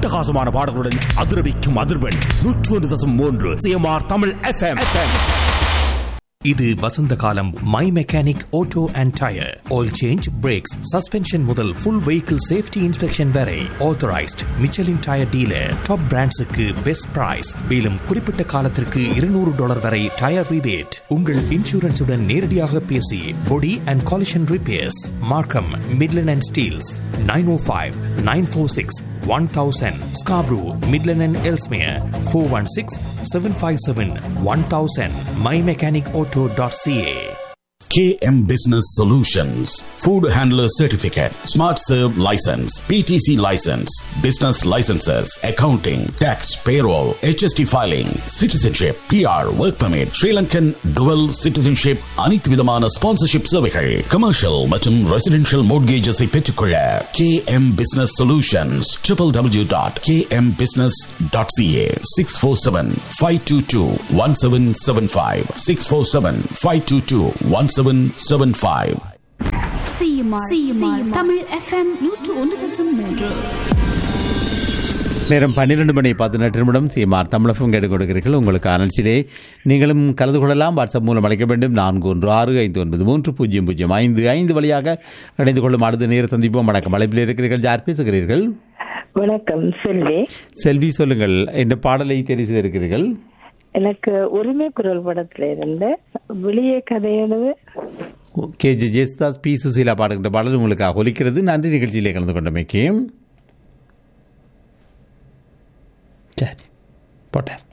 அட்டகாசமான பாடல்களுடன் அதிரவிக்கும் அதிர்வெண் நூற்று ஒன்று தசம் மூன்று சிஎம்ஆர் தமிழ் எஃப்எம் இது வசந்த காலம் my mechanic auto and tyre oil change brakes suspension முதல் ஃபுல் வெஹிக்கிள் சேஃப்டி இன்ஸ்பெக்ஷன் வரை authorised Michelin tyre dealer top பிராண்ட்ஸுக்கு பெஸ்ட் பிரைஸ் மேலும் குறிப்பிட்ட காலத்திற்கு இருநூறு டாலர் வரை டயர் ரிபேட் உங்கள் இன்சூரன்ஸுடன் நேரடியாக பேசி body and collision repairs Markham Midland and Steeles nine O five nine four six 1000 Scarborough, Midland and Elsmere 416 757 1000 mymechanicauto.ca KM Business Solutions, Food Handler Certificate, Smart Serve License, PTC License, Business Licenses, Accounting, Tax, Payroll, HST Filing, Citizenship, PR, Work Permit, Sri Lankan Dual Citizenship, அனைத்து விதமான sponsorship சேவைகள் commercial மற்றும் residential மோட்கேஜஸை பெற்றுக்கொள்ள KM Business Solutions, www.kmbusiness.ca 647-522-1775 647-522-1775 CMR CMR Tamil FM நூற்று ஒன்று தசம் மூன்று நேரம் பன்னிரண்டு மணி பதினெட்டு நிமிடம் சீமார் தமிழகம் கேட்டுக் கொடுக்கிறீர்கள் உங்களுக்கு அனல்ச்சிலே நீங்களும் கலந்து கொள்ளலாம் வாட்ஸ்அப் மூலம் அழைக்க வேண்டும் நான்கு ஒன்று ஆறு ஐந்து ஒன்பது மூன்று பூஜ்ஜியம் பூஜ்ஜியம் ஐந்து ஐந்து வழியாக இணைந்து கொள்ளும் அடுத்த நேர சந்திப்போம் வணக்கம் அழைப்பில் இருக்கிறீர்கள் யார் பேசுகிறீர்கள் வணக்கம் செல்வி செல்வி சொல்லுங்கள் இந்த பாடலை தெரிவு செய்திருக்கிறீர்கள் எனக்கு உரிமை குரல் படத்துல இருந்து வெளியே கதையெழுது K J Yesudas P Susheela பாடுகின்ற பாடல் உங்களுக்கு ஒலிக்கிறது நன்றி நிகழ்ச்சியிலே கலந்து கொண்டமைக்கு சரி போட்டார்